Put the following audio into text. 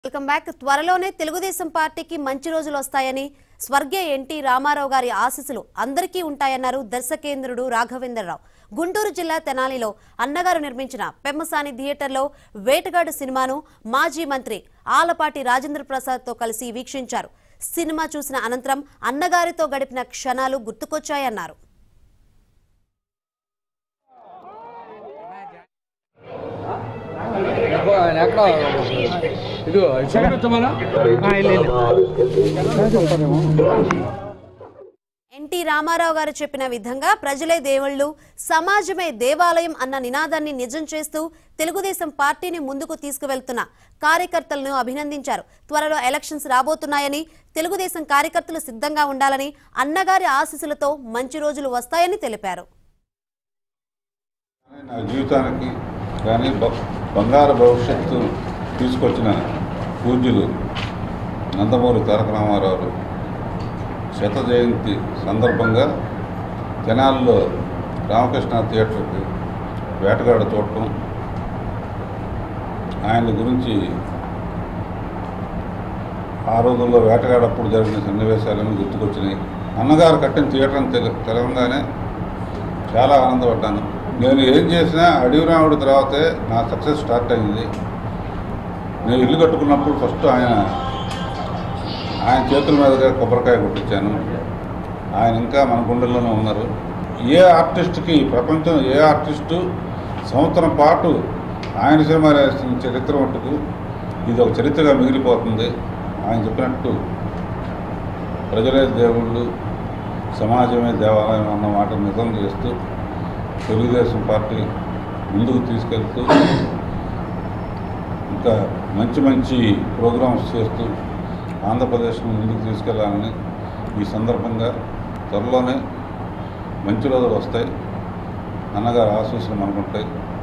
welcome back త్వరలోనే తెలుగుదేశం పార్టీకి మంచి రోజులు వస్తాయని స్వర్గీయ ఎన్టీ రామారావు గారి ఆశీస్సులు అందరికీ ఉంటాయన్నారు దర్శకేంద్రుడు రాఘవేంద్రరావు గుంటూరు జిల్లా తెనాలిలో అన్నగారు నిర్మించిన పెమ్మసాని థియేటర్లో వేటగాడు సినిమాను మాజీ మంత్రి ఆలపాటి రాజేంద్ర ప్రసాద్తో కలిసి వీక్షించారు సినిమా చూసిన అనంతరం అన్నగారితో గడిపిన క్షణాలు గుర్తుకొచ్చాయన్నారు ఎక్కడ ఇదిగో ఎన్టీ రామారావు గారు చెప్పిన విధంగా ప్రజలే దేవుళ్ళు సమాజమే దేవాలయం అన్న నినాదాన్ని నిజం చేస్తూ తెలుగుదేశం పార్టీని ముందుకు తీసుకువెళ్తున్న కార్యకర్తలను అభినందించారు త్వరలో ఎలక్షన్స్ రాబోతున్నాయని తెలుగుదేశం కార్యకర్తలు సిద్ధంగా ఉండాలని అన్నగారి ఆశీస్సులతో మంచి రోజులు వస్తాయని తెలిపారు నా జీవితానికి కానీ బ- బంగారు భవిష్యత్తు తీసుకొచ్చిన పూజ్యులు నందమూరి తారక రామారావు శత జయంతి సందర్భంగా జనాల్లో రామకృష్ణ థియేటర్కి వేటగాడ చూడటం ఆయన గురించి ఆ రోజుల్లో వేటగాడప్పుడు జరిగిన సన్నివేశాలను గుర్తుకొచ్చినాయి అన్నగారు కట్టిన థియేటర్ అని తెల తెలవగానే చాలా ఆనందపడ్డాను నేను ఏం చేసినా అడవి రాముడి తర్వాతే నా సక్సెస్ స్టార్ట్ అయింది నేను ఇల్లు కట్టుకున్నప్పుడు ఫస్ట్ ఆయన ఆయన చేతుల మీదుగా కొబ్బరికాయ కొట్టించాను ఆయన ఇంకా మన గుండెల్లోనే ఉన్నారు ఏ ఆర్టిస్ట్కి ప్రపంచం ఏ ఆర్టిస్టు సంవత్సరం పాటు ఆయన సినిమా రాసిన చరిత్ర మటుకు ఇది ఒక చరిత్రగా మిగిలిపోతుంది ఆయన చెప్పినట్టు ప్రజలే దేవుళ్ళు సమాజమే దేవాలయం అన్న మాట నిజం చేస్తూ తెలుగుదేశం పార్టీ ముందుకు తీసుకెళ్తూ ఇంకా మంచి మంచి ప్రోగ్రామ్స్ చేస్తూ ఆంధ్రప్రదేశ్ను ముందుకు తీసుకెళ్లాలని ఈ సందర్భంగా త్వరలోనే మంచి రోజులు వస్తాయి అన్నగారు ఆశీస్సులు మనకుంటాయి